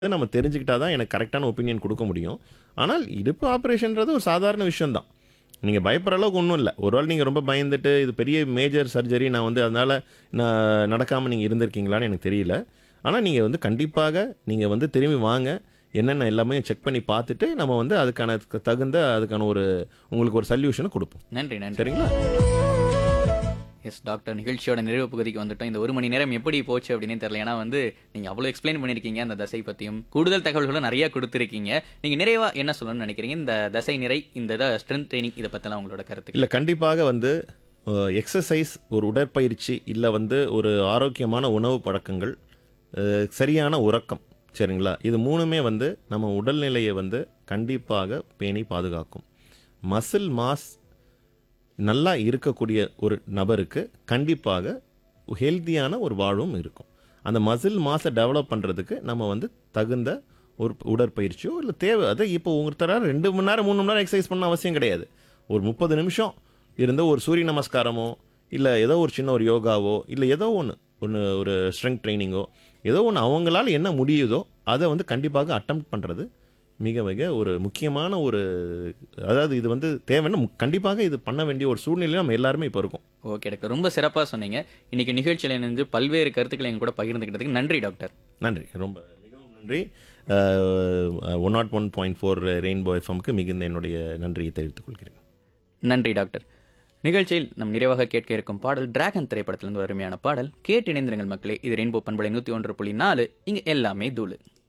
இதை நம்ம தெரிஞ்சுக்கிட்டா தான் எனக்கு கரெக்டான ஒப்பீனியன் கொடுக்க முடியும் ஆனால் இடுப்பு ஆப்ரேஷன்றது ஒரு சாதாரண விஷயம் தான் நீங்கள் பயப்படுற அளவுக்கு ஒன்றும் இல்லை ஒரு வேளை நீங்கள் ரொம்ப பயந்துட்டு இது பெரிய மேஜர் சர்ஜரி நான் வந்து அதனால் நான் நடக்காமல் நீங்கள் இருந்திருக்கீங்களான்னு எனக்கு தெரியல ஆனால் நீங்கள் வந்து கண்டிப்பாக நீங்கள் வந்து திரும்பி வாங்க என்னென்ன எல்லாமே செக் பண்ணி பார்த்துட்டு நம்ம வந்து அதுக்கான தகுந்த அதுக்கான ஒரு உங்களுக்கு ஒரு சொல்யூஷனை கொடுப்போம் நன்றி நன்றி சரிங்களா எஸ் டாக்டர் நிகழ்ச்சியோட நிறைவு பகுதிக்கு வந்துட்டோம் இந்த ஒரு மணி நேரம் எப்படி போச்சு அப்படின்னு தெரியல ஏன்னா வந்து நீங்க அவ்வளோ எக்ஸ்பிளைன் பண்ணிருக்கீங்க அந்த தசை பத்தியும் கூடுதல் தகவல்களும் நிறைய கொடுத்துருக்கீங்க நீங்க நிறைவா என்ன சொல்லணும்னு நினைக்கிறீங்க இந்த தசை நிறை இந்த ஸ்ட்ரென்த் ட்ரைனிங் இதை பத்திலாம் உங்களோட கருத்து இல்லை கண்டிப்பாக வந்து எக்ஸசைஸ் ஒரு உடற்பயிற்சி இல்லை வந்து ஒரு ஆரோக்கியமான உணவு பழக்கங்கள் அஹ், சரியான உறக்கம் சரிங்களா இது மூணுமே வந்து நம்ம உடல்நிலையை வந்து கண்டிப்பாக பேணி பாதுகாக்கும் மசில் மாஸ் நல்லா இருக்கக்கூடிய ஒரு நபருக்கு கண்டிப்பாக ஹெல்த்தியான ஒரு வாழ்வும் இருக்கும் அந்த மசில் மாஸை டெவலப் பண்ணுறதுக்கு நம்ம வந்து தகுந்த ஒரு உடற்பயிற்சியோ இல்லை தேவை அதை இப்போ ஒருத்தரால் ரெண்டு மணி நேரம் மூணு மணி நேரம் எக்ஸசைஸ் பண்ண அவசியம் கிடையாது ஒரு முப்பது நிமிஷம் இருந்த ஒரு சூரிய நமஸ்காரமோ இல்லை ஏதோ ஒரு சின்ன ஒரு யோகாவோ இல்லை ஏதோ ஒன்று ஒன்று ஒரு ஸ்ட்ரெங்க் ட்ரைனிங்கோ ஏதோ ஒன்று அவங்களால என்ன முடியுதோ அதை வந்து கண்டிப்பாக அட்டம் பண்ணுறது மிக மிக ஒரு முக்கியமான ஒரு அதாவது இது வந்து தேவைன்னு மு- கண்டிப்பாக இது பண்ண வேண்டிய ஒரு சூழ்நிலை நம்ம எல்லாருமே இப்போ இருக்கோம் ஓகே டாக்டர் ரொம்ப சிறப்பா சொன்னீங்க இன்னைக்கு நிகழ்ச்சியில இணைந்து பல்வேறு கருத்துக்களை எங்க கூட பகிர்ந்துக்கிட்டதுக்கு நன்றி டாக்டர் நன்றி ரொம்ப மிகவும் நன்றி one naught one point four rainbow எஃப்எம்க்கு மிகுந்த என்னுடைய நன்றியை தெரிவித்துக் கொள்கிறேன் நன்றி டாக்டர் நிகழ்ச்சியில் நம் நிறைவாக கேட்க இருக்கும் பாடல் டிராகன் திரைப்படத்திலிருந்து ஒரு அருமையான பாடல் கேட்டு இணைந்திருங்கள் மக்களே இது ரெயின்போ பண்பலை நூற்றி ஒன்று புள்ளி நாலு இங்கே எல்லாமே தூளு